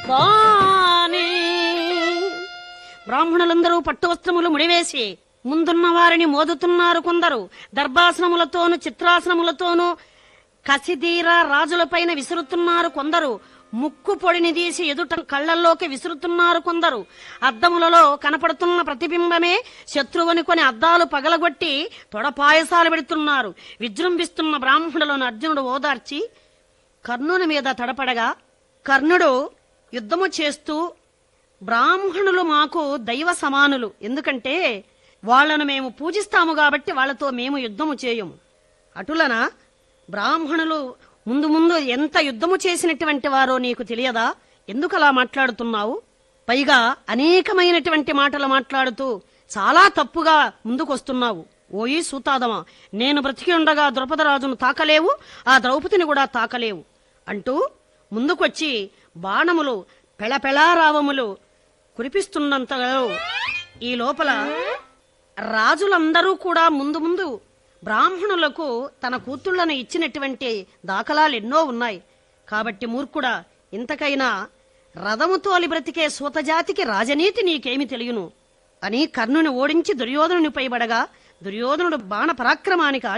కాని బ్రాహ్మణులందరూ పట్టు వస్త్రములు ముడివేసి ముందున్న వారిని మోదుతున్నారు కొందరు దర్భాసనములతోనూ చిత్రాసనములతోనూ కసిదీర రాజులపైన విసురుతున్నారు కొందరు ముక్కు పొడిని తీసి ఎదుట కళ్ళల్లోకి విసురుతున్నారు కొందరు అద్దములలో కనపడుతున్న ప్రతిబింబమే శత్రువనుకొని అద్దాలు పగలగొట్టి తొడపాయసాలు పెడుతున్నారు విజృంభిస్తున్న బ్రాహ్మణులను అర్జునుడు ఓదార్చి కర్ణుని మీద తడపడగా కర్ణుడు యుద్ధము చేస్తూ బ్రాహ్మణులు మాకు దైవ సమానులు ఎందుకంటే వాళ్ళను మేము పూజిస్తాము కాబట్టి వాళ్ళతో మేము యుద్ధము చేయము అటులన బ్రాహ్మణులు ముందు ముందు ఎంత యుద్ధము చేసినటువంటి వారో నీకు తెలియదా ఎందుకు అలా మాట్లాడుతున్నావు పైగా అనేకమైనటువంటి మాటలు మాట్లాడుతూ చాలా తప్పుగా ముందుకొస్తున్నావు ఓయి సూతాదమా నేను బ్రతికి ఉండగా ద్రౌపదరాజును తాకలేవు ఆ ద్రౌపదిని కూడా తాకలేవు అంటూ ముందుకొచ్చి బాణములు పెళపెళారావములు కురిపిస్తున్నంతలో ఈ లోపల రాజులందరూ కూడా ముందు ముందు బ్రాహ్మణులకు తన కూతుళ్లను ఇచ్చినటువంటి దాఖలాలు ఎన్నో ఉన్నాయి కాబట్టి మూర్ఖుడా ఇంతకైనా రథము తోలి బ్రతికే సూతజాతికి రాజనీతి నీకేమి తెలియను అని కర్ణుని ఓడించి దుర్యోధనుని పైబడగా దుర్యోధనుడు బాణ పరాక్రమానికి